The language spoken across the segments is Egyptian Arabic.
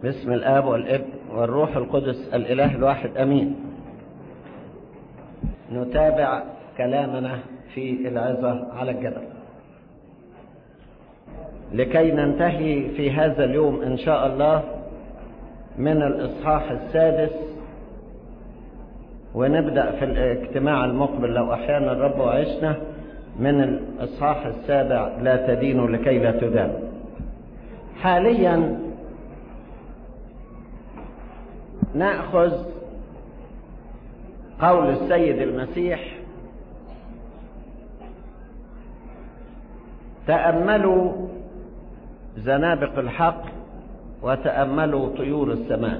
باسم الآب والابن والروح القدس الإله الواحد أمين نتابع كلامنا في العظة على الجبل لكي ننتهي في هذا اليوم إن شاء الله من الإصحاح السادس ونبدأ في الاجتماع المقبل لو أحيانا الرب وعشنا من الإصحاح السابع لا تدين لكي لا تدان حاليا نأخذ قول السيد المسيح تأملوا زنابق الحق وتأملوا طيور السماء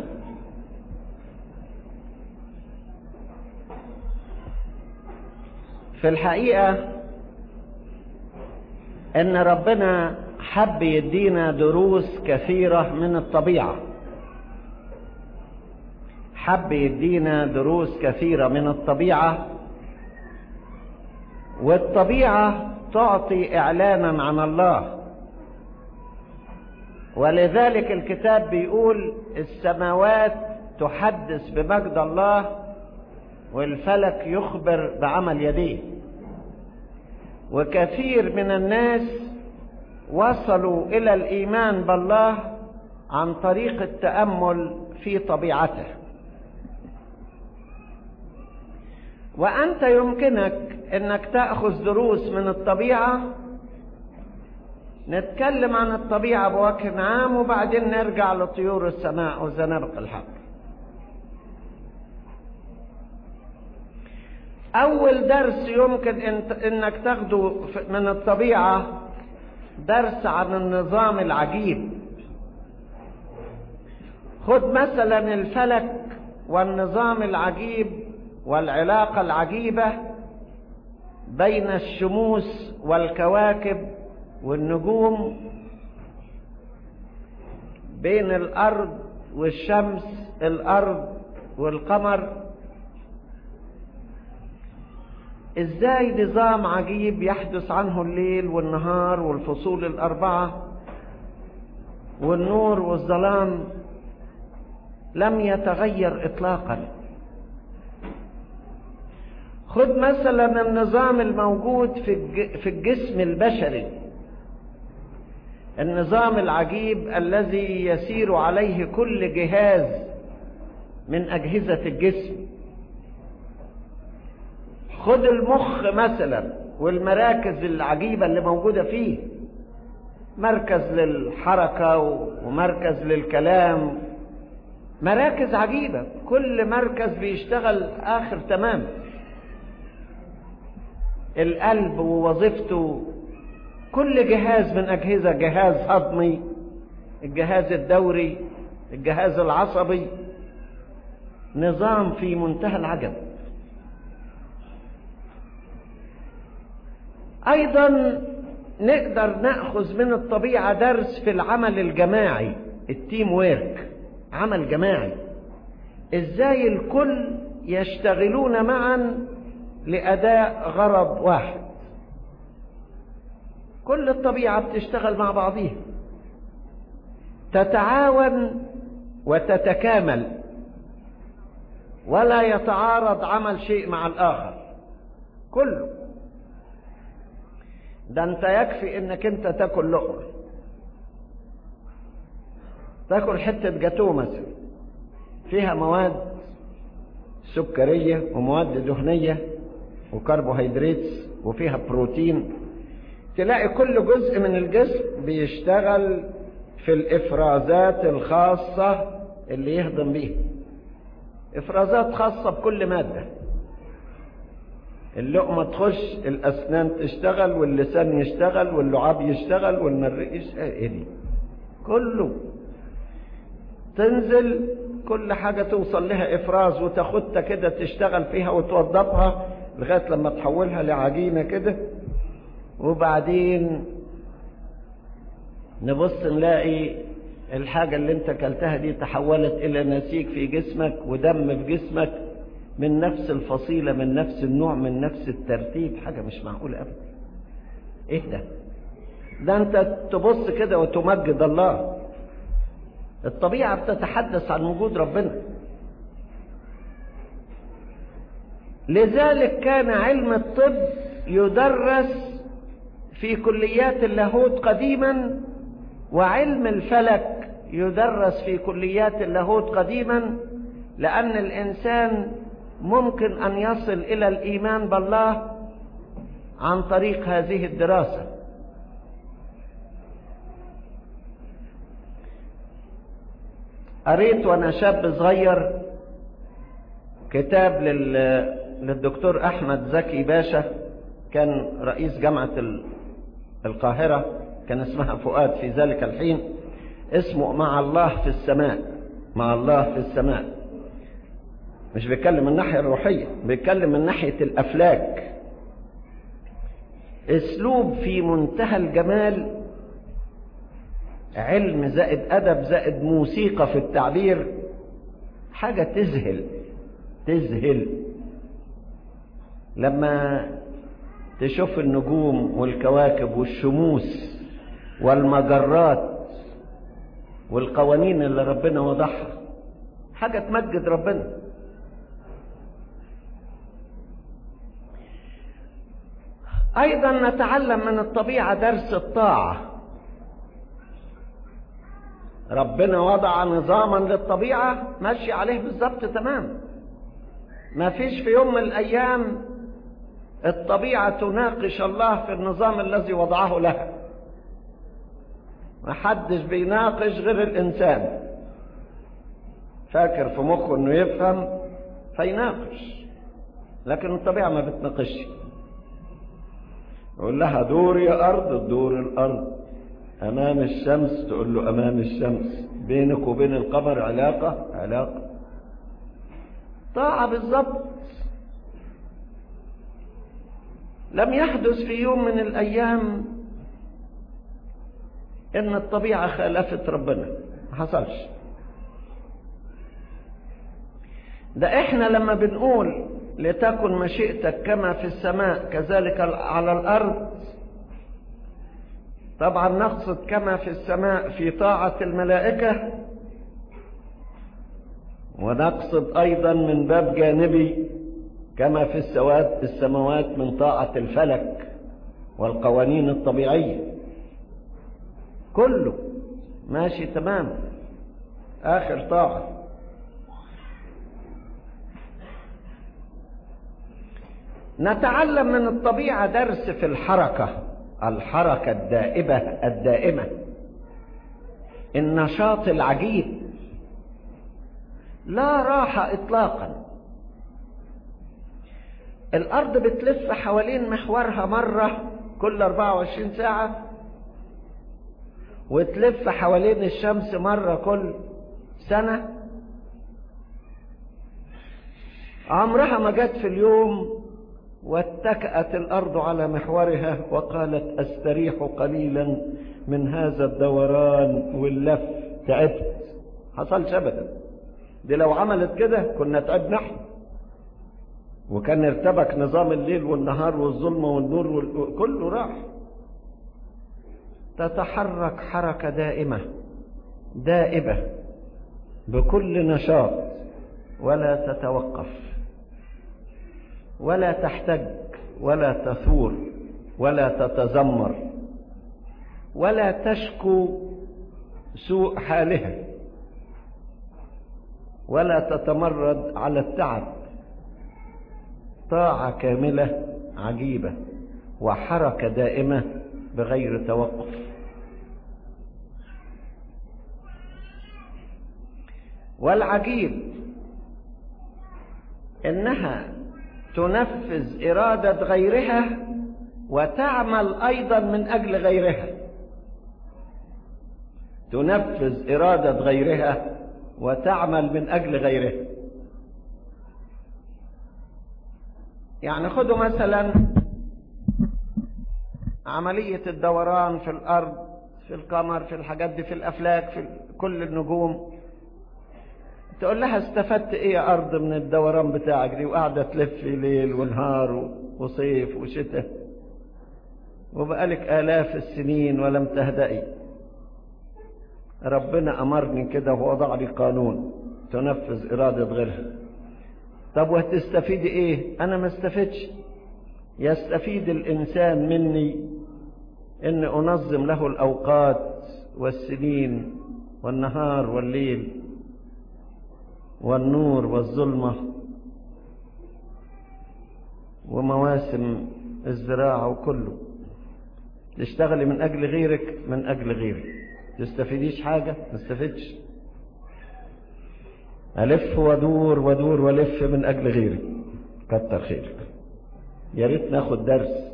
في الحقيقة ان ربنا حب يدينا دروس كثيرة من الطبيعة حب يدينا دروس كثيرة من الطبيعة والطبيعة تعطي اعلانا عن الله ولذلك الكتاب بيقول السماوات تحدث بمجد الله والفلك يخبر بعمل يديه وكثير من الناس وصلوا الى الايمان بالله عن طريق التامل في طبيعته وانت يمكنك انك تاخذ دروس من الطبيعه نتكلم عن الطبيعه بوجه عام وبعدين نرجع لطيور السماء وزنابق الحق اول درس يمكن انك تاخده من الطبيعه درس عن النظام العجيب خد مثلا الفلك والنظام العجيب والعلاقه العجيبه بين الشموس والكواكب والنجوم بين الارض والشمس الارض والقمر ازاي نظام عجيب يحدث عنه الليل والنهار والفصول الاربعه والنور والظلام لم يتغير اطلاقا خذ مثلا النظام الموجود في الجسم البشري النظام العجيب الذي يسير عليه كل جهاز من اجهزه الجسم خد المخ مثلا والمراكز العجيبة اللي موجودة فيه مركز للحركة ومركز للكلام مراكز عجيبة كل مركز بيشتغل آخر تمام القلب ووظيفته كل جهاز من أجهزة جهاز هضمي الجهاز الدوري الجهاز العصبي نظام في منتهى العجب ايضا نقدر ناخذ من الطبيعه درس في العمل الجماعي التيم ويرك عمل جماعي ازاي الكل يشتغلون معا لاداء غرض واحد كل الطبيعه بتشتغل مع بعضيها تتعاون وتتكامل ولا يتعارض عمل شيء مع الاخر كله ده انت يكفي انك انت تاكل لقمه تاكل حته جاتوه مثلا فيها مواد سكريه ومواد دهنيه وكربوهيدرات وفيها بروتين تلاقي كل جزء من الجسم بيشتغل في الافرازات الخاصه اللي يهضم بيها افرازات خاصه بكل ماده اللقمة تخش الأسنان تشتغل واللسان يشتغل واللعاب يشتغل والمريء يشتغل إيه دي كله تنزل كل حاجة توصل لها إفراز وتاخدها كده تشتغل فيها وتوضبها لغاية لما تحولها لعجينة كده وبعدين نبص نلاقي الحاجة اللي انت كلتها دي تحولت إلى نسيج في جسمك ودم في جسمك من نفس الفصيلة من نفس النوع من نفس الترتيب حاجة مش معقولة أبدا إيه ده ده أنت تبص كده وتمجد الله الطبيعة بتتحدث عن وجود ربنا لذلك كان علم الطب يدرس في كليات اللاهوت قديما وعلم الفلك يدرس في كليات اللاهوت قديما لأن الإنسان ممكن أن يصل إلى الإيمان بالله عن طريق هذه الدراسة قريت وأنا شاب صغير كتاب لل... للدكتور أحمد زكي باشا كان رئيس جامعة القاهرة كان اسمها فؤاد في ذلك الحين اسمه مع الله في السماء مع الله في السماء مش بيتكلم من الناحية الروحية بيتكلم من ناحية الأفلاك اسلوب في منتهى الجمال علم زائد أدب زائد موسيقى في التعبير حاجة تذهل تذهل لما تشوف النجوم والكواكب والشموس والمجرات والقوانين اللي ربنا وضعها حاجة تمجد ربنا أيضا نتعلم من الطبيعة درس الطاعة ربنا وضع نظاما للطبيعة ماشي عليه بالظبط تمام ما فيش في يوم من الأيام الطبيعة تناقش الله في النظام الذي وضعه لها ما حدش بيناقش غير الإنسان فاكر في مخه انه يفهم فيناقش لكن الطبيعة ما بتناقشش يقول لها دور يا أرض تدور الأرض أمام الشمس تقول له أمام الشمس بينك وبين القمر علاقة علاقة طاعة بالظبط لم يحدث في يوم من الأيام إن الطبيعة خالفت ربنا ما حصلش ده إحنا لما بنقول لتكن مشيئتك كما في السماء كذلك على الأرض طبعا نقصد كما في السماء في طاعة الملائكة ونقصد أيضا من باب جانبي كما في السواد السماوات من طاعة الفلك والقوانين الطبيعية كله ماشي تمام آخر طاعة نتعلم من الطبيعة درس في الحركة الحركة الدائبة الدائمة النشاط العجيب لا راحة إطلاقا الأرض بتلف حوالين محورها مرة كل 24 ساعة وتلف حوالين الشمس مرة كل سنة عمرها ما جت في اليوم واتكأت الأرض على محورها وقالت أستريح قليلا من هذا الدوران واللف تعبت حصلش أبدا دي لو عملت كده كنا تعبنا احنا وكان ارتبك نظام الليل والنهار والظلمة والنور وال... كله راح تتحرك حركة دائمة دائبة بكل نشاط ولا تتوقف ولا تحتج ولا تثور ولا تتذمر ولا تشكو سوء حالها ولا تتمرد على التعب طاعة كاملة عجيبة وحركة دائمة بغير توقف والعجيب انها تنفذ إرادة غيرها وتعمل أيضا من أجل غيرها تنفذ إرادة غيرها وتعمل من أجل غيرها يعني خدوا مثلا عملية الدوران في الأرض في القمر في الحاجات دي في الأفلاك في كل النجوم تقول لها استفدت ايه يا ارض من الدوران بتاعك دي وقاعده تلف ليل ونهار وصيف وشتاء وبقالك الاف السنين ولم تهدئي ربنا أمرني كده ووضع لي قانون تنفذ إرادة غيرها طب وهتستفيد إيه أنا ما استفدش يستفيد الإنسان مني إن أنظم له الأوقات والسنين والنهار والليل والنور والظلمة ومواسم الزراعة وكله تشتغلي من أجل غيرك من أجل غيرك تستفيديش حاجة ما استفدش ألف ودور ودور ولف من أجل غيري كتر خيرك يا ريت ناخد درس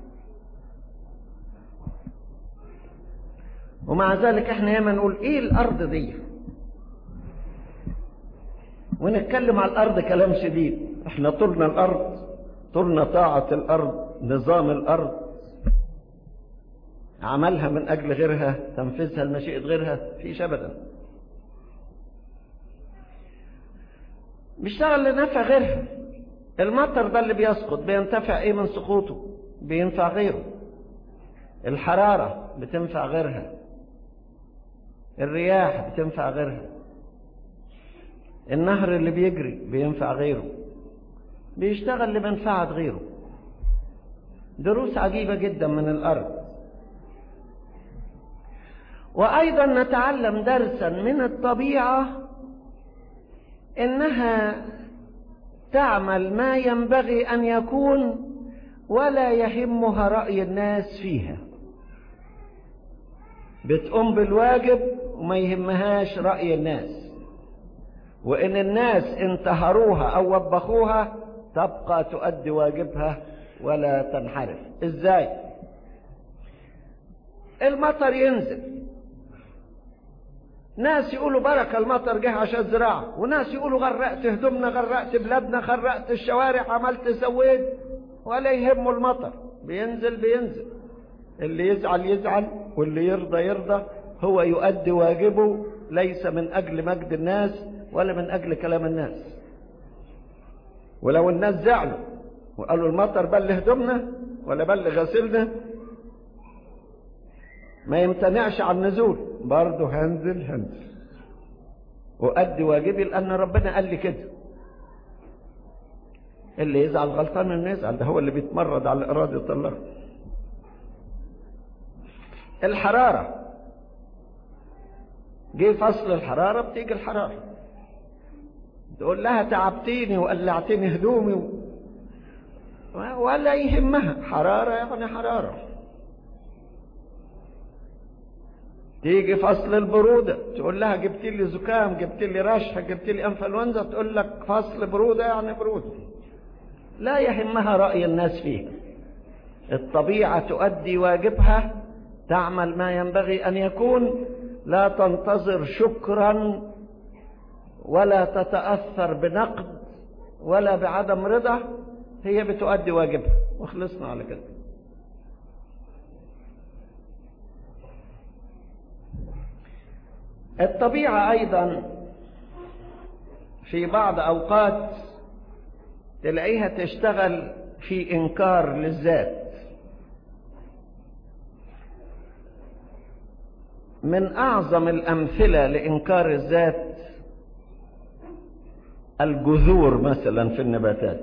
ومع ذلك احنا ياما نقول ايه الارض دي ونتكلم على الارض كلام شديد احنا طولنا الارض طولنا طاعة الارض نظام الارض عملها من اجل غيرها تنفيذها لمشيئة غيرها فيش ابدا بيشتغل لنفع غيرها المطر ده اللي بيسقط بينتفع ايه من سقوطه بينفع غيره الحرارة بتنفع غيرها الرياح بتنفع غيرها النهر اللي بيجري بينفع غيره بيشتغل لمنفعة غيره دروس عجيبة جدا من الأرض وأيضا نتعلم درسا من الطبيعة إنها تعمل ما ينبغي أن يكون ولا يهمها رأي الناس فيها بتقوم بالواجب وما يهمهاش رأي الناس وإن الناس انتهروها أو وبخوها تبقى تؤدي واجبها ولا تنحرف إزاي المطر ينزل ناس يقولوا بركة المطر جه عشان زراعة وناس يقولوا غرقت هدومنا غرقت بلادنا غرقت الشوارع عملت سويت ولا يهمه المطر بينزل بينزل اللي يزعل يزعل واللي يرضى يرضى هو يؤدي واجبه ليس من أجل مجد الناس ولا من أجل كلام الناس ولو الناس زعلوا وقالوا المطر بل هدومنا ولا بل غسلنا ما يمتنعش عن النزول برضه هنزل هنزل وأدي واجبي لأن ربنا قال لي كده اللي يزعل غلطان انه يزعل ده هو اللي بيتمرد على إرادة الله الحرارة جه فصل الحرارة بتيجي الحرارة تقول لها تعبتيني وقلعتني هدومي و... ولا يهمها حرارة يعني حرارة تيجي فصل البرودة تقول لها جبت لي زكام جبت لي رشح جبت لي انفلونزا تقول لك فصل برودة يعني برودة لا يهمها رأي الناس فيها الطبيعة تؤدي واجبها تعمل ما ينبغي أن يكون لا تنتظر شكرا ولا تتأثر بنقد ولا بعدم رضا هي بتؤدي واجبها وخلصنا على كده الطبيعة أيضا في بعض أوقات تلاقيها تشتغل في إنكار للذات من أعظم الأمثلة لإنكار الذات الجذور مثلا في النباتات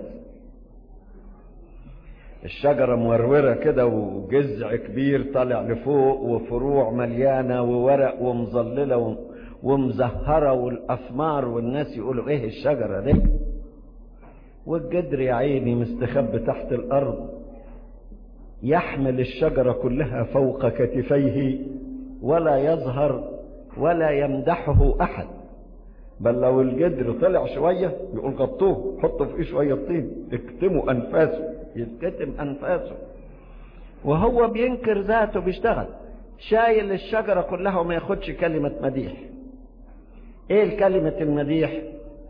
الشجرة مورورة كده وجذع كبير طالع لفوق وفروع مليانة وورق ومظللة ومزهرة والأثمار والناس يقولوا إيه الشجرة دي والجدر يا عيني مستخبي تحت الأرض يحمل الشجرة كلها فوق كتفيه ولا يظهر ولا يمدحه أحد بل لو الجدر طلع شوية يقول غطوه حطوا فيه شوية طين اكتموا أنفاسه يتكتم أنفاسه وهو بينكر ذاته بيشتغل شايل الشجرة كلها وما ياخدش كلمة مديح ايه الكلمة المديح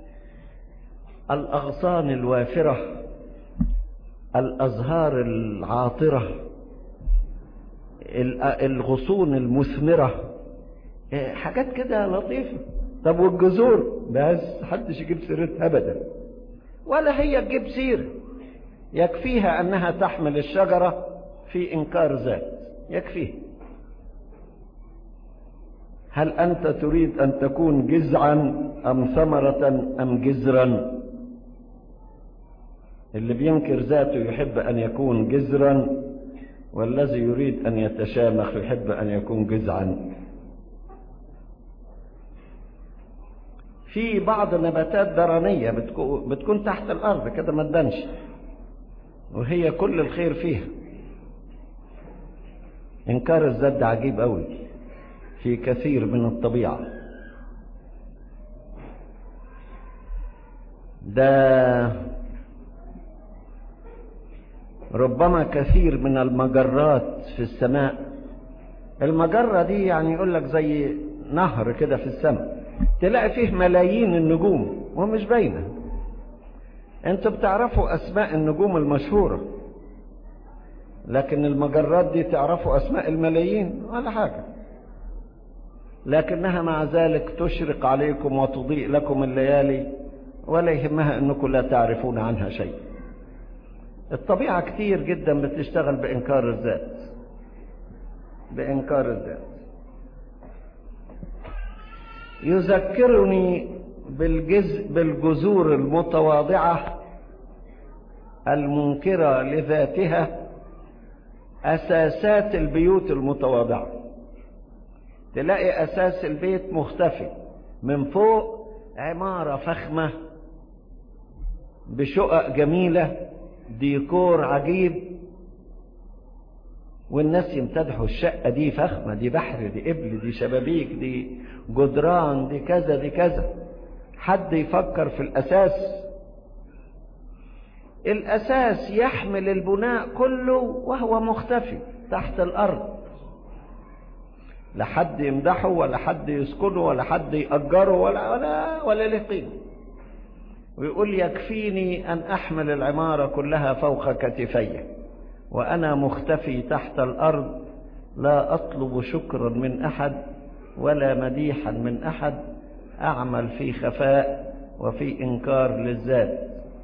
الأغصان الوافرة الأزهار العاطرة الغصون المثمرة حاجات كده لطيفة طب والجذور بس حدش يجيب سيرتها أبدا ولا هي تجيب سيرة يكفيها أنها تحمل الشجرة في إنكار ذات يكفيها هل أنت تريد أن تكون جزعا أم ثمرة أم جزرا اللي بينكر ذاته يحب أن يكون جزرا والذي يريد أن يتشامخ يحب أن يكون جزعا في بعض نباتات درانية بتكون تحت الأرض كده ما تبانش وهي كل الخير فيها إنكار الذات ده عجيب أوي في كثير من الطبيعة ده ربما كثير من المجرات في السماء المجرة دي يعني يقول لك زي نهر كده في السماء تلاقي فيه ملايين النجوم ومش باينة انتوا بتعرفوا اسماء النجوم المشهورة لكن المجرات دي تعرفوا اسماء الملايين ولا حاجة لكنها مع ذلك تشرق عليكم وتضيء لكم الليالي ولا يهمها انكم لا تعرفون عنها شيء الطبيعة كتير جدا بتشتغل بإنكار الذات بإنكار الذات يذكرني بالجز بالجذور المتواضعة المنكرة لذاتها أساسات البيوت المتواضعة تلاقي أساس البيت مختفي من فوق عمارة فخمة بشقق جميلة ديكور عجيب والناس يمتدحوا الشقة دي فخمة دي بحر دي قبل دي شبابيك دي جدران دي كذا دي كذا حد يفكر في الأساس الأساس يحمل البناء كله وهو مختفي تحت الأرض لا حد يمدحه ولا حد يسكنه ولا حد يأجره ولا ولا ولا له قيمة ويقول يكفيني أن أحمل العمارة كلها فوق كتفي وأنا مختفي تحت الأرض لا أطلب شكرا من أحد ولا مديحا من أحد أعمل في خفاء وفي إنكار للذات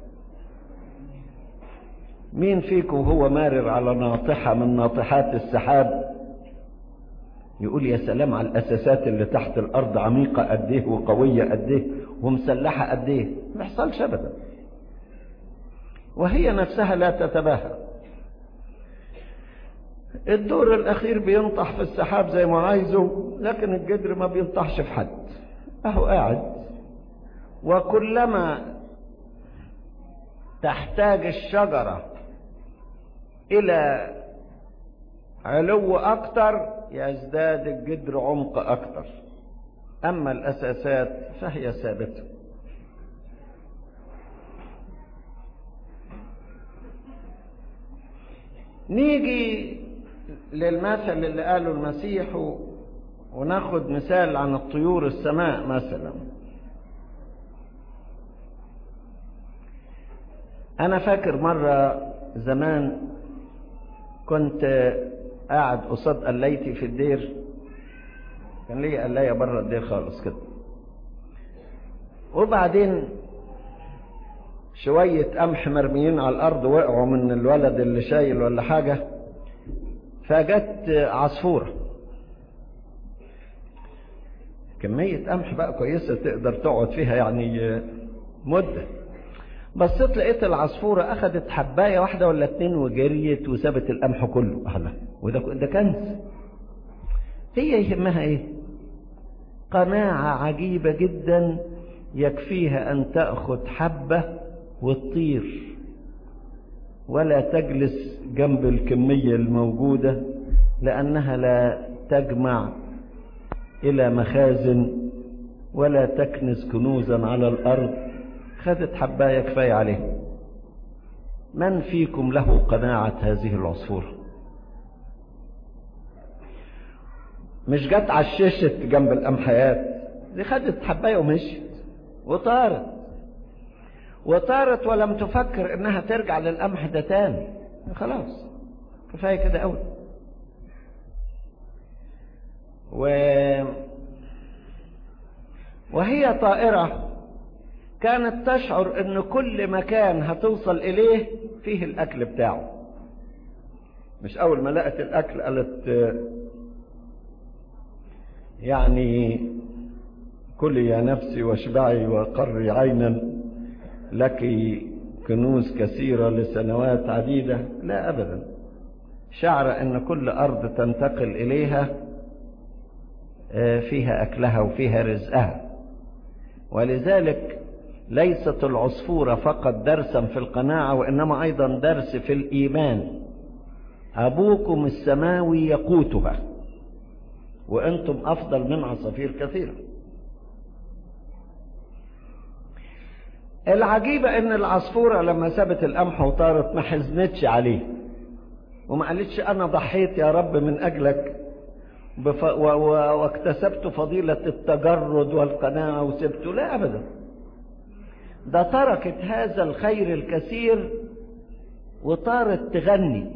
مين فيكم هو مارر على ناطحة من ناطحات السحاب يقول يا سلام على الأساسات اللي تحت الأرض عميقة قد إيه وقوية قد إيه ومسلحة قد إيه ما يحصلش أبدا وهي نفسها لا تتباهى الدور الأخير بينطح في السحاب زي ما عايزه لكن الجدر ما بينطحش في حد أهو قاعد وكلما تحتاج الشجرة إلى علو أكتر يزداد الجدر عمق أكتر أما الأساسات فهي ثابتة نيجي للمثل اللي قاله المسيح وناخد مثال عن الطيور السماء مثلا أنا فاكر مرة زمان كنت قاعد قصاد قلايتي في الدير كان ليا قلاية بره الدير خالص كده وبعدين شوية قمح مرميين على الأرض وقعوا من الولد اللي شايل ولا حاجة فجت عصفورة كمية قمح بقى كويسة تقدر تقعد فيها يعني مدة بصيت لقيت العصفورة أخذت حباية واحدة ولا اتنين وجريت وسابت القمح كله أهلا وده ده كنز هي يهمها إيه؟ قناعة عجيبة جدا يكفيها أن تأخذ حبة وتطير ولا تجلس جنب الكمية الموجودة لأنها لا تجمع إلى مخازن ولا تكنز كنوزا على الأرض خدت حباية كفاية عليه من فيكم له قناعة هذه العصفورة مش جت عششت جنب القمحيات دي خدت حباية ومشيت وطارت وطارت ولم تفكر انها ترجع للقمح ده تاني خلاص كفاية كده قوي و... وهي طائرة كانت تشعر ان كل مكان هتوصل اليه فيه الاكل بتاعه مش اول ما لقت الاكل قالت يعني كلي يا نفسي واشبعي وقري عينا لك كنوز كثيرة لسنوات عديدة لا أبدا شعر أن كل أرض تنتقل إليها فيها أكلها وفيها رزقها ولذلك ليست العصفورة فقط درسا في القناعة وإنما أيضا درس في الإيمان أبوكم السماوي يقوتها وأنتم أفضل من عصافير كثيرة العجيبة ان العصفورة لما سابت القمح وطارت ما حزنتش عليه وما قالتش انا ضحيت يا رب من اجلك بف... و... و... واكتسبت فضيلة التجرد والقناعة وسبته لا ابدا ده تركت هذا الخير الكثير وطارت تغني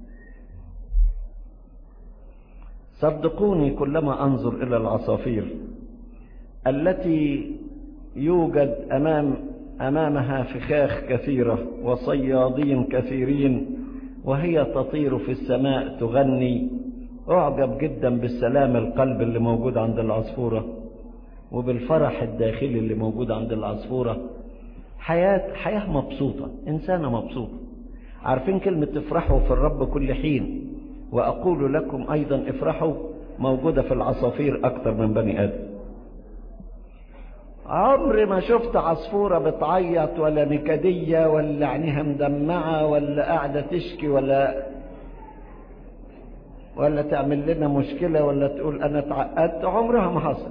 صدقوني كلما انظر الى العصافير التي يوجد امام امامها فخاخ كثيره وصيادين كثيرين وهي تطير في السماء تغني اعجب جدا بالسلام القلب اللي موجود عند العصفوره وبالفرح الداخلي اللي موجود عند العصفوره حياه حياه مبسوطه انسانه مبسوطه عارفين كلمه افرحوا في الرب كل حين واقول لكم ايضا افرحوا موجوده في العصافير اكتر من بني ادم عمري ما شفت عصفورة بتعيط ولا نكدية ولا عينيها مدمعة ولا قاعدة تشكي ولا ولا تعمل لنا مشكلة ولا تقول أنا اتعقدت عمرها ما حصل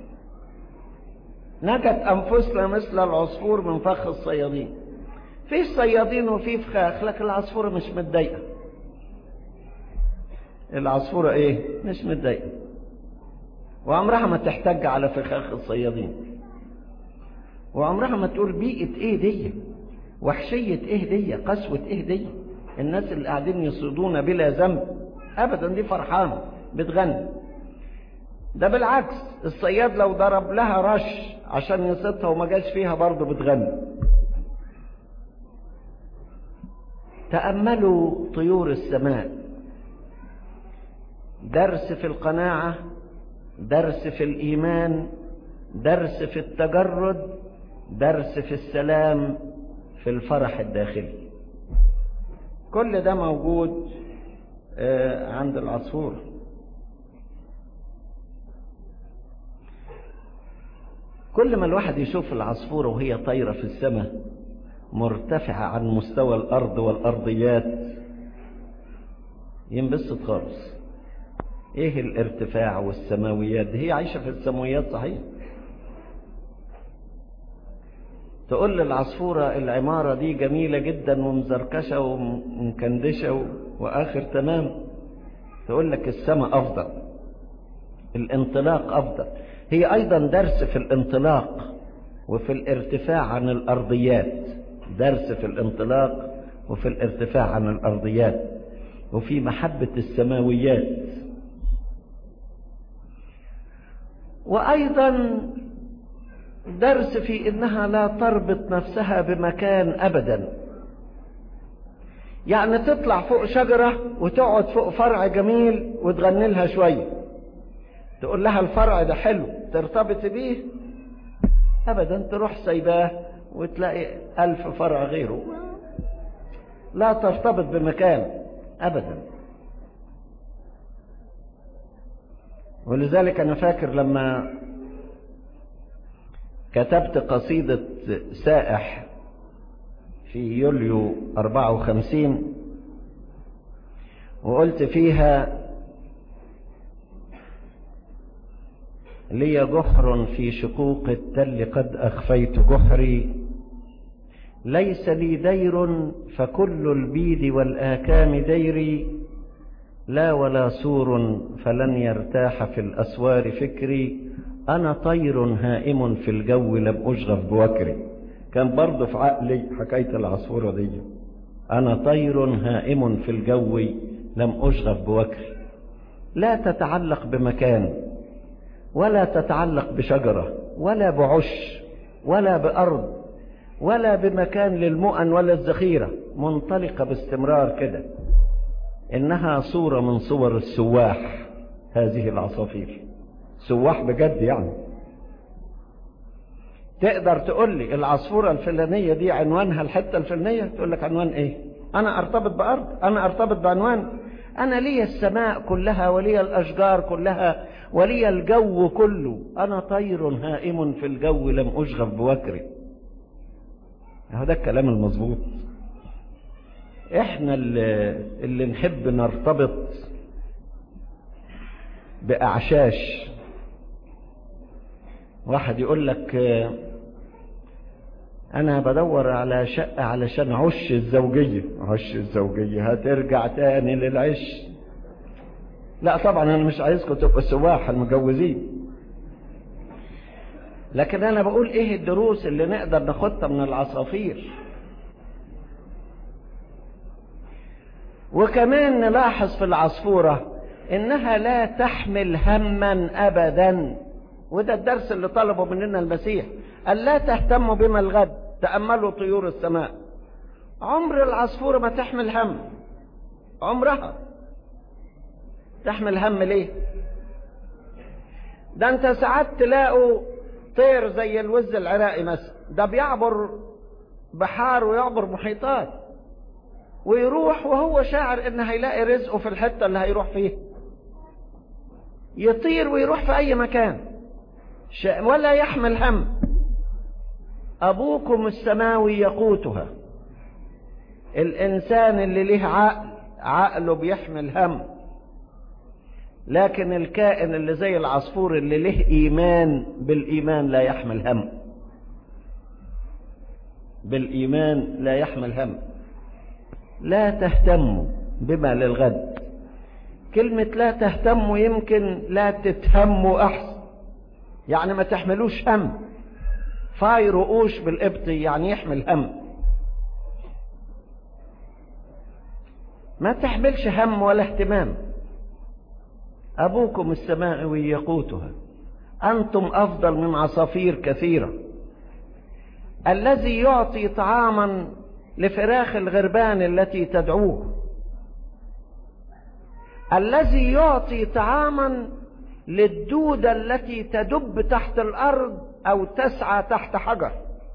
نجت أنفسنا مثل العصفور من فخ الصيادين في صيادين وفي فخاخ لكن العصفورة مش متضايقة العصفورة ايه مش متضايقة وعمرها ما تحتج على فخاخ الصيادين وعمرها ما تقول بيئة ايه دي وحشية ايه دي قسوة ايه دي الناس اللي قاعدين يصيدون بلا ذنب ابدا دي فرحانة بتغني ده بالعكس الصياد لو ضرب لها رش عشان يصيدها وما جاش فيها برضه بتغني تأملوا طيور السماء درس في القناعة درس في الإيمان درس في التجرد درس في السلام في الفرح الداخلي كل ده موجود عند العصفور كل ما الواحد يشوف العصفورة وهي طايرة في السماء مرتفعة عن مستوى الأرض والأرضيات ينبسط خالص ايه الارتفاع والسماويات هي عايشة في السماويات صحيح تقول للعصفورة العمارة دي جميلة جدا ومزركشة ومكندشة و... وآخر تمام تقول لك السماء أفضل الانطلاق أفضل هي أيضا درس في الانطلاق وفي الارتفاع عن الأرضيات درس في الانطلاق وفي الارتفاع عن الأرضيات وفي محبة السماويات وأيضا درس في انها لا تربط نفسها بمكان ابدا يعني تطلع فوق شجرة وتقعد فوق فرع جميل وتغني لها شوية تقول لها الفرع ده حلو ترتبط بيه ابدا تروح سايباه وتلاقي الف فرع غيره لا ترتبط بمكان ابدا ولذلك انا فاكر لما كتبت قصيدة سائح في يوليو 54 وقلت فيها لي جحر في شقوق التل قد أخفيت جحري ليس لي دير فكل البيد والآكام ديري لا ولا سور فلن يرتاح في الأسوار فكري أنا طير هائم في الجو لم أشغف بوكري كان برضه في عقلي حكاية العصفورة دي أنا طير هائم في الجو لم أشغف بوكري لا تتعلق بمكان ولا تتعلق بشجرة ولا بعش ولا بأرض ولا بمكان للمؤن ولا الذخيرة منطلقة باستمرار كده إنها صورة من صور السواح هذه العصافير سواح بجد يعني تقدر تقول لي العصفورة الفلانية دي عنوانها الحتة الفلانية تقول لك عنوان ايه انا ارتبط بارض انا ارتبط بعنوان انا لي السماء كلها ولي الاشجار كلها ولي الجو كله انا طير هائم في الجو لم اشغف بوكري هو ده الكلام المظبوط احنا اللي, اللي نحب نرتبط باعشاش واحد يقول لك انا بدور على شقة علشان عش الزوجية عش الزوجية هترجع تاني للعش لا طبعا انا مش عايزكم تبقوا سواح المجوزين لكن انا بقول ايه الدروس اللي نقدر ناخدها من العصافير وكمان نلاحظ في العصفورة انها لا تحمل هما ابدا وده الدرس اللي طلبه مننا المسيح قال لا تهتموا بما الغد تأملوا طيور السماء عمر العصفورة ما تحمل هم عمرها تحمل هم ليه ده انت ساعات تلاقوا طير زي الوز العراقي مثلا ده بيعبر بحار ويعبر محيطات ويروح وهو شاعر ان هيلاقي رزقه في الحتة اللي هيروح فيها يطير ويروح في اي مكان ولا يحمل هم أبوكم السماوي يقوتها الإنسان اللي له عقل عقله بيحمل هم لكن الكائن اللي زي العصفور اللي له إيمان بالإيمان لا يحمل هم بالإيمان لا يحمل هم لا تهتموا بما للغد كلمة لا تهتموا يمكن لا تتهموا أحسن يعني ما تحملوش هم فاي رؤوش بالقبطي يعني يحمل هم ما تحملش هم ولا اهتمام أبوكم السماوي يقوتها أنتم أفضل من عصافير كثيرة الذي يعطي طعاما لفراخ الغربان التي تدعوه الذي يعطي طعاما للدودة التي تدب تحت الأرض أو تسعى تحت حجر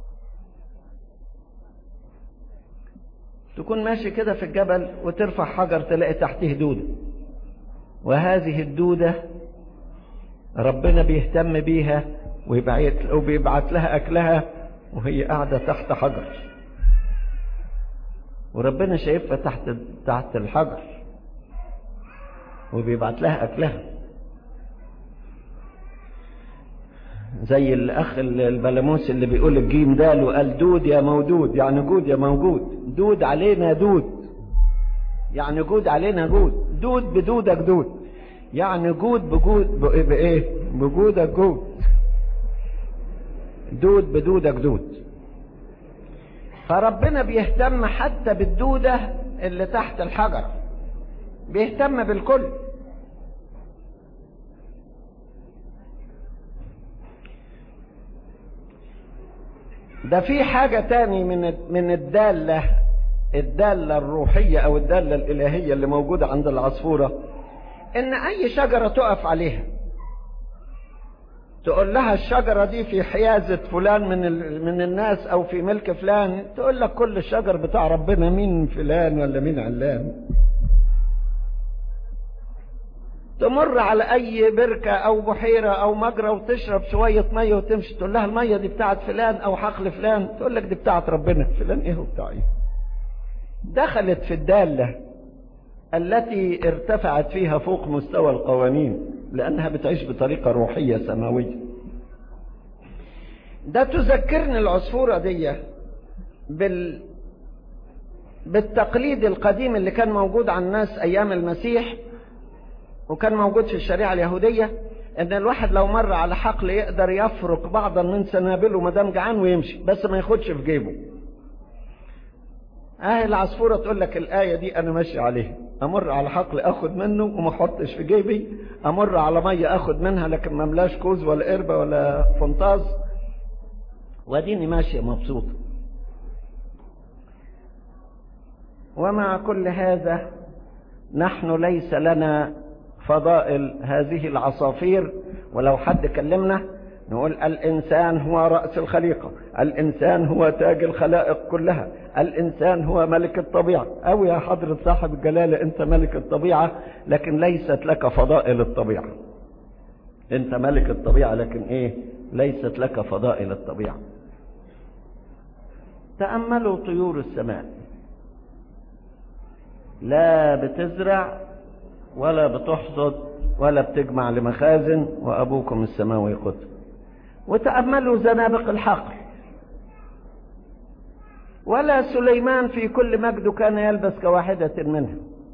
تكون ماشي كده في الجبل وترفع حجر تلاقي تحته دودة وهذه الدودة ربنا بيهتم بيها وبيبعت لها أكلها وهي قاعدة تحت حجر وربنا شايفها تحت تحت الحجر وبيبعت لها أكلها زي الأخ البلاموس اللي بيقول الجيم دال وقال دود يا مودود يعني جود يا موجود دود علينا دود يعني جود علينا جود دود بدودك دود يعني جود بجود بإيه بجودك جود دود بدودك دود فربنا بيهتم حتى بالدودة اللي تحت الحجر بيهتم بالكل ده في حاجة تاني من من الدالة الدالة الروحية أو الدالة الإلهية اللي موجودة عند العصفورة إن أي شجرة تقف عليها تقول لها الشجرة دي في حيازة فلان من من الناس أو في ملك فلان تقول لك كل الشجر بتاع ربنا مين فلان ولا مين علان تمر على اي بركة او بحيرة او مجرى وتشرب شوية مية وتمشي تقول لها المية دي بتاعت فلان او حقل فلان تقول لك دي بتاعت ربنا فلان ايه وبتاع ايه دخلت في الدالة التي ارتفعت فيها فوق مستوى القوانين لانها بتعيش بطريقة روحية سماوية ده تذكرني العصفورة دي بال بالتقليد القديم اللي كان موجود عن الناس ايام المسيح وكان موجود في الشريعة اليهودية ان الواحد لو مر على حقل يقدر يفرك بعضا من سنابله ما دام جعان ويمشي بس ما ياخدش في جيبه اه العصفورة تقول لك الآية دي أنا ماشي عليها أمر على حقل أخد منه وما أحطش في جيبي أمر على مية أخد منها لكن ما ملاش كوز ولا قربة ولا فنطاز واديني ماشية مبسوطة ومع كل هذا نحن ليس لنا فضائل هذه العصافير ولو حد كلمنا نقول الإنسان هو رأس الخليقة الإنسان هو تاج الخلائق كلها الإنسان هو ملك الطبيعة أو يا حضرة صاحب الجلالة أنت ملك الطبيعة لكن ليست لك فضائل الطبيعة أنت ملك الطبيعة لكن إيه ليست لك فضائل الطبيعة تأملوا طيور السماء لا بتزرع ولا بتحصد ولا بتجمع لمخازن وأبوكم السماوي قدر وتأملوا زنابق الحقل ولا سليمان في كل مجد كان يلبس كواحدة منها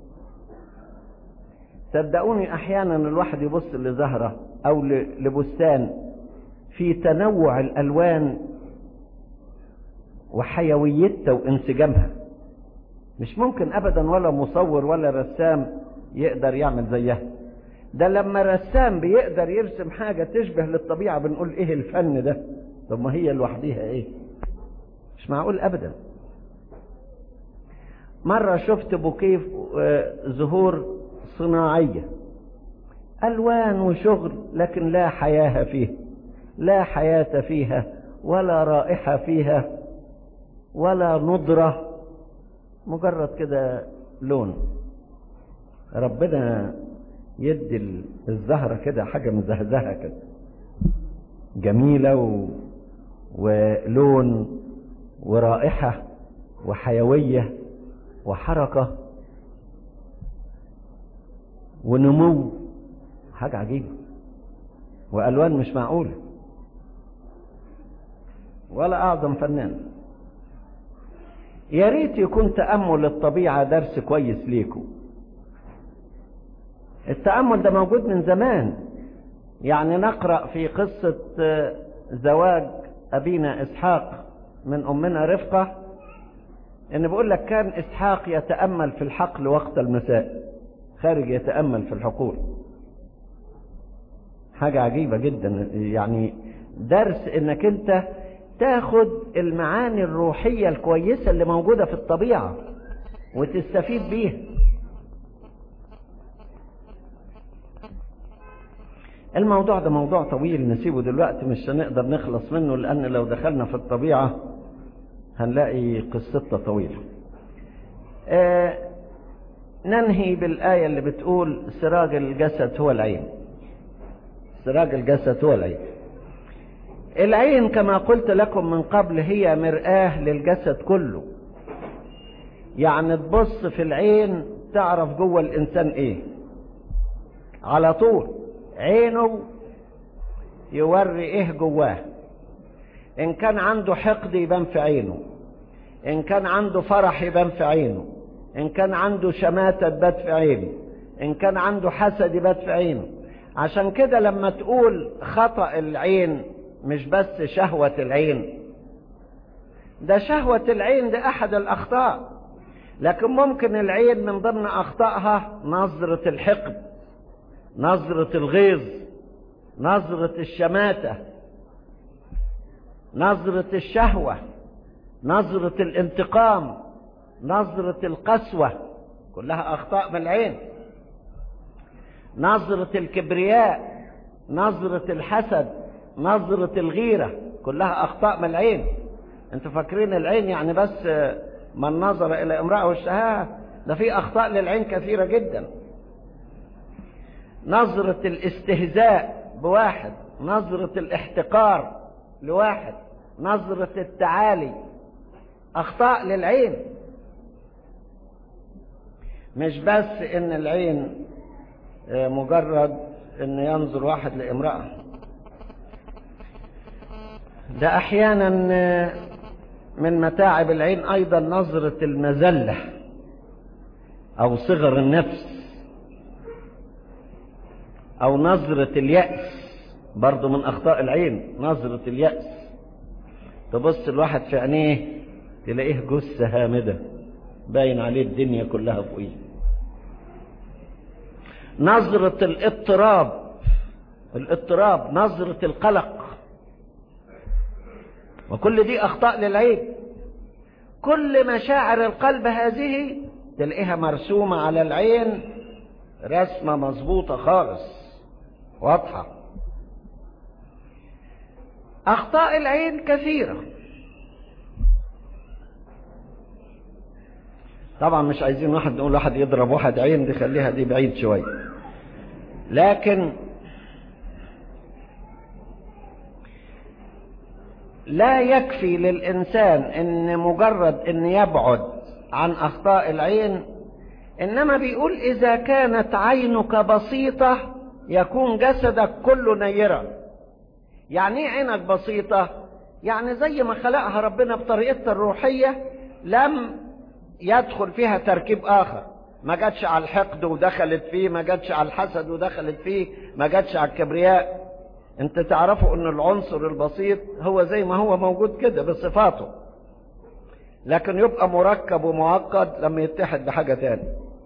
صدقوني أحيانا الواحد يبص لزهرة أو لبستان في تنوع الألوان وحيويتها وانسجامها مش ممكن أبدا ولا مصور ولا رسام يقدر يعمل زيها ده لما رسام بيقدر يرسم حاجة تشبه للطبيعة بنقول ايه الفن ده طب ما هي لوحديها ايه مش معقول ابدا مرة شفت بوكيه زهور صناعية الوان وشغل لكن لا حياة فيه لا حياة فيها ولا رائحة فيها ولا نضرة مجرد كده لون ربنا يدي الزهرة كده حاجة مزهزهة كده جميلة و... ولون ورائحة وحيوية وحركة ونمو حاجة عجيبة وألوان مش معقولة ولا أعظم فنان يا ريت يكون تأمل الطبيعة درس كويس ليكم التأمل ده موجود من زمان يعني نقرأ في قصة زواج أبينا إسحاق من أمنا رفقة إن بيقول لك كان إسحاق يتأمل في الحقل وقت المساء خارج يتأمل في الحقول حاجة عجيبة جدا يعني درس إنك أنت تاخد المعاني الروحية الكويسة اللي موجودة في الطبيعة وتستفيد بيها الموضوع ده موضوع طويل نسيبه دلوقتي مش هنقدر نخلص منه لأن لو دخلنا في الطبيعة هنلاقي قصتها طويلة آه ننهي بالآية اللي بتقول سراج الجسد هو العين سراج الجسد هو العين العين كما قلت لكم من قبل هي مرآة للجسد كله يعني تبص في العين تعرف جوه الإنسان إيه على طول عينه يوري ايه جواه ان كان عنده حقد يبان في عينه ان كان عنده فرح يبان في عينه ان كان عنده شماتة تبات في عينه ان كان عنده حسد يبات في عينه عشان كده لما تقول خطأ العين مش بس شهوة العين ده شهوة العين ده احد الاخطاء لكن ممكن العين من ضمن اخطائها نظرة الحقد نظرة الغيظ نظرة الشماتة نظرة الشهوة نظرة الانتقام نظرة القسوة كلها أخطاء من العين نظرة الكبرياء نظرة الحسد نظرة الغيرة كلها أخطاء من العين انتوا فاكرين العين يعني بس من نظر إلى امرأة وشها ده في أخطاء للعين كثيرة جدا نظرة الاستهزاء بواحد نظرة الاحتقار لواحد نظرة التعالي أخطاء للعين مش بس إن العين مجرد إن ينظر واحد لامرأة ده أحيانا من متاعب العين أيضا نظرة المذلة أو صغر النفس او نظرة اليأس برضو من اخطاء العين نظرة اليأس تبص الواحد في عينيه تلاقيه جثة هامدة باين عليه الدنيا كلها فوقيه نظرة الاضطراب الاضطراب نظرة القلق وكل دي اخطاء للعين كل مشاعر القلب هذه تلاقيها مرسومة على العين رسمة مظبوطة خالص واضحة أخطاء العين كثيرة طبعا مش عايزين واحد نقول واحد يضرب واحد عين دي خليها دي بعيد شوية لكن لا يكفي للإنسان إن مجرد إن يبعد عن أخطاء العين إنما بيقول إذا كانت عينك بسيطة يكون جسدك كله نيرا يعني ايه عينك بسيطة يعني زي ما خلقها ربنا بطريقتها الروحية لم يدخل فيها تركيب آخر ما جاتش على الحقد ودخلت فيه ما جاتش على الحسد ودخلت فيه ما جاتش على الكبرياء انت تعرفوا ان العنصر البسيط هو زي ما هو موجود كده بصفاته لكن يبقى مركب ومعقد لما يتحد بحاجة تاني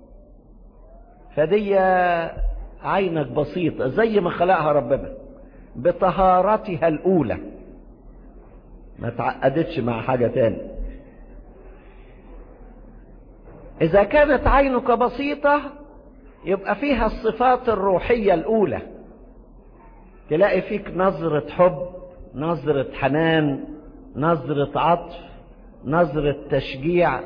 فدي عينك بسيطة زي ما خلقها ربنا بطهارتها الأولى ما تعقدتش مع حاجة تاني إذا كانت عينك بسيطة يبقى فيها الصفات الروحية الأولى تلاقي فيك نظرة حب نظرة حنان نظرة عطف نظرة تشجيع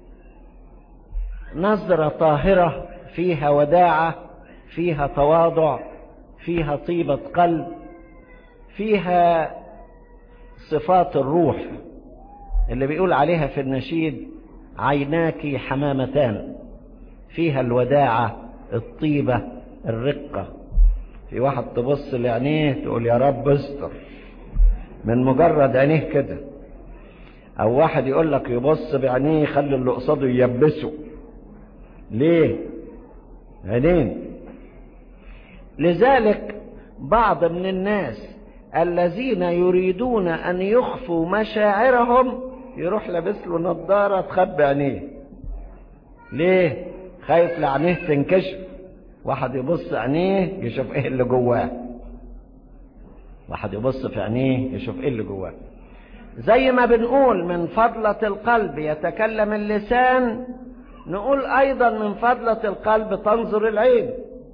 نظرة طاهرة فيها وداعة فيها تواضع فيها طيبة قلب فيها صفات الروح اللي بيقول عليها في النشيد عيناك حمامتان فيها الوداعة الطيبة الرقة في واحد تبص لعينيه تقول يا رب استر من مجرد عينيه كده او واحد يقول لك يبص بعينيه يخلي اللي قصاده ييبسه ليه عينين لذلك بعض من الناس الذين يريدون ان يخفوا مشاعرهم يروح لابس له نظاره تخبي عينيه ليه خايف لعينيه تنكشف واحد يبص عينيه يشوف ايه اللي جواه واحد يبص في عينيه يشوف ايه اللي جواه زي ما بنقول من فضلة القلب يتكلم اللسان نقول ايضا من فضلة القلب تنظر العين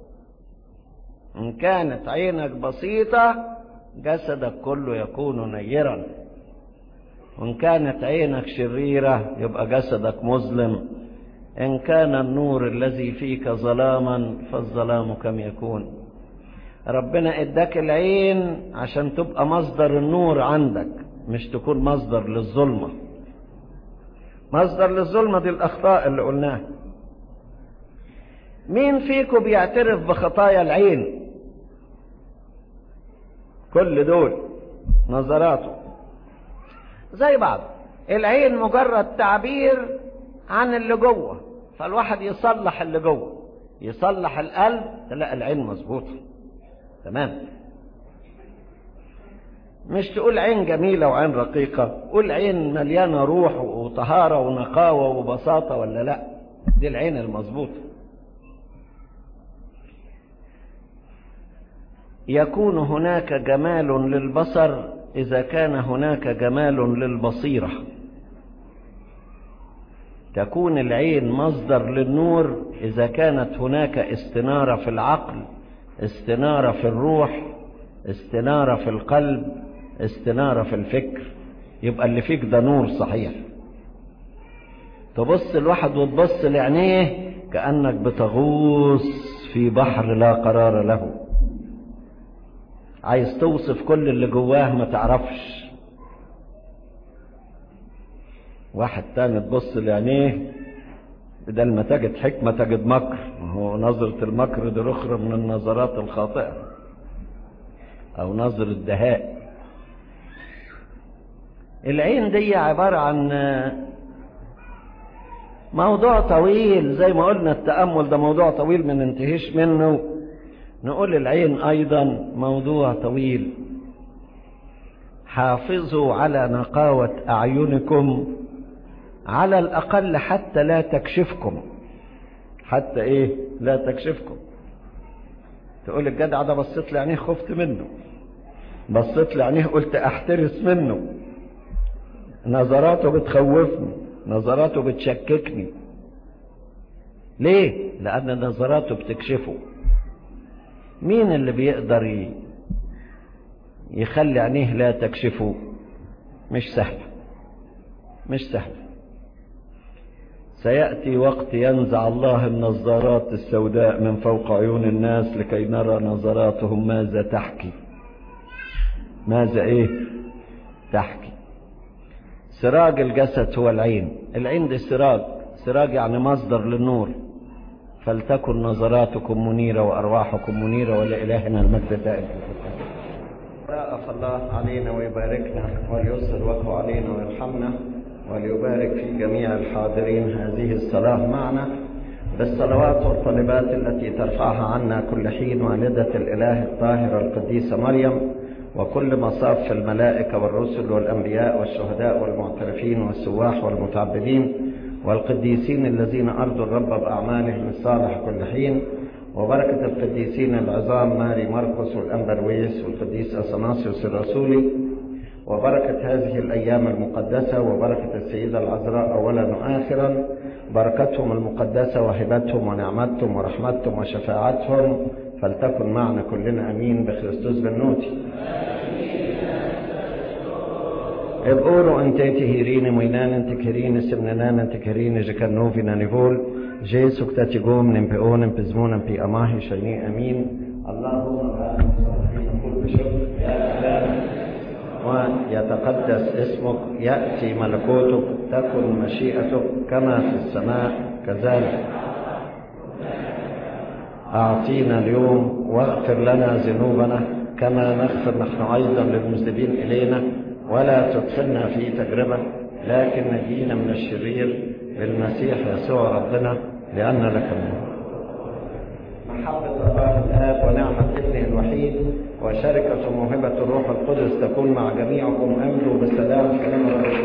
ان كانت عينك بسيطة جسدك كله يكون نيرا وان كانت عينك شريرة يبقى جسدك مظلم ان كان النور الذي فيك ظلاما فالظلام كم يكون ربنا اداك العين عشان تبقى مصدر النور عندك مش تكون مصدر للظلمة مصدر للظلمة دي الأخطاء اللي قلناها مين فيكم بيعترف بخطايا العين كل دول نظراته زي بعض العين مجرد تعبير عن اللي جوه فالواحد يصلح اللي جوه يصلح القلب تلاقي العين مظبوطه تمام مش تقول عين جميلة وعين رقيقة قول عين مليانة روح وطهارة ونقاوة وبساطة ولا لا دي العين المظبوطة يكون هناك جمال للبصر إذا كان هناك جمال للبصيرة تكون العين مصدر للنور إذا كانت هناك استنارة في العقل استنارة في الروح استنارة في القلب استنارة في الفكر يبقى اللي فيك ده نور صحيح تبص الواحد وتبص لعينيه كأنك بتغوص في بحر لا قرار له عايز توصف كل اللي جواه ما تعرفش واحد تاني تبص لعينيه بدل ما تجد حكمة تجد مكر هو نظرة المكر دي أخرى من النظرات الخاطئة أو نظرة دهاء العين دي عبارة عن موضوع طويل زي ما قلنا التأمل ده موضوع طويل ما ننتهيش منه نقول العين أيضا موضوع طويل حافظوا على نقاوة أعينكم على الأقل حتى لا تكشفكم حتى إيه لا تكشفكم تقول الجدع ده بصيت لعينيه خفت منه بصيت لعينيه قلت احترس منه نظراته بتخوفني نظراته بتشككني ليه لان نظراته بتكشفه مين اللي بيقدر يخلي عينيه لا تكشفه مش سهل مش سهل سيأتي وقت ينزع الله النظارات السوداء من فوق عيون الناس لكي نرى نظراتهم ماذا تحكي ماذا ايه تحكي سراج الجسد هو العين العين دي سراج سراج يعني مصدر للنور فلتكن نظراتكم منيرة وأرواحكم منيرة ولإلهنا المجد دائما رأف الله علينا ويباركنا وليسر وجهه علينا ويرحمنا وليبارك في جميع الحاضرين هذه الصلاة معنا بالصلوات والطلبات التي ترفعها عنا كل حين والدة الإله الطاهرة القديسة مريم وكل مصاف الملائكة والرسل والأنبياء والشهداء والمعترفين والسواح والمتعبدين والقديسين الذين أرضوا الرب بأعمالهم الصالح كل حين وبركة القديسين العظام ماري مرقس والأنبرويس والقديس أثناسيوس الرسولي وبركة هذه الأيام المقدسة وبركة السيدة العذراء أولا وآخرا بركتهم المقدسة وهبتهم ونعمتهم ورحمتهم وشفاعتهم فلتكن معنا كلنا أمين بخريستوس بنوتي ابقولوا انت تهيرين مينان انت كرين سمنان انت كرين جكنوفي نانيفول جيسو كتاتيقوم نمبئون نمبزمون نمبي أماهي شيني أمين اللهم بارك نقول بشكر يا سلام ويتقدس اسمك يأتي ملكوتك تكن مشيئتك كما في السماء كذلك أعطينا اليوم واغفر لنا ذنوبنا كما نغفر نحن أيضا للمذنبين إلينا ولا تدخلنا في تجربة لكن نجينا من الشرير بالمسيح يسوع ربنا لأن لك الملك محبة الله الآب ونعمة ابنه الوحيد وشركة موهبة الروح القدس تكون مع جميعكم أمنوا بالسلام كلمة